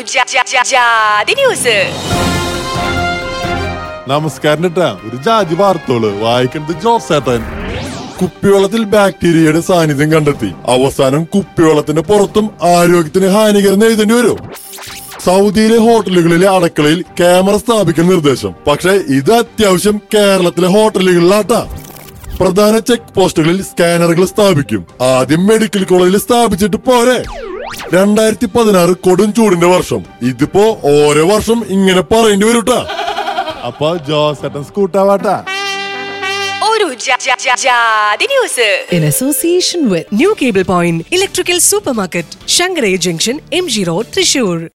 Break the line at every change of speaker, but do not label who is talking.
ജാ- ജാ- ജാ- ജാതി ന്യൂസ്
നമസ്കാരം കേട്ടാ ഒരു ജാതി വാർത്തോള് വായിക്കുന്നത് ജോസേട്ടൻ കുപ്പിവെള്ളത്തിൽ ബാക്ടീരിയയുടെ സാന്നിധ്യം കണ്ടെത്തി അവസാനം കുപ്പിവെള്ളത്തിന്റെ പുറത്തും ആരോഗ്യത്തിന് ഹാനികരം എഴുതേണ്ടി വരും സൗദിയിലെ ഹോട്ടലുകളിലെ അടക്കളയിൽ ക്യാമറ സ്ഥാപിക്കാൻ നിർദ്ദേശം പക്ഷെ ഇത് അത്യാവശ്യം കേരളത്തിലെ ഹോട്ടലുകളിലാട്ടാ പ്രധാന ചെക്ക് പോസ്റ്റുകളിൽ സ്കാനറുകൾ സ്ഥാപിക്കും ആദ്യം മെഡിക്കൽ കോളേജിൽ സ്ഥാപിച്ചിട്ട് പോരെ രണ്ടായിരത്തി പതിനാറ് കൊടും ചൂടിന്റെ വർഷം ഇതിപ്പോ ഓരോ വർഷം ഇങ്ങനെ പറയേണ്ടി വരൂട്ടാ അപ്പൊ ജോസേട്ടൻ സ്കൂട്ടാവാട്ടാ
ഒരു ജാ- ജാ- ജാ- ജാതി news
in association with
New Cable Point Electrical Supermarket, Shangarai Junction, MG Road, Trishur.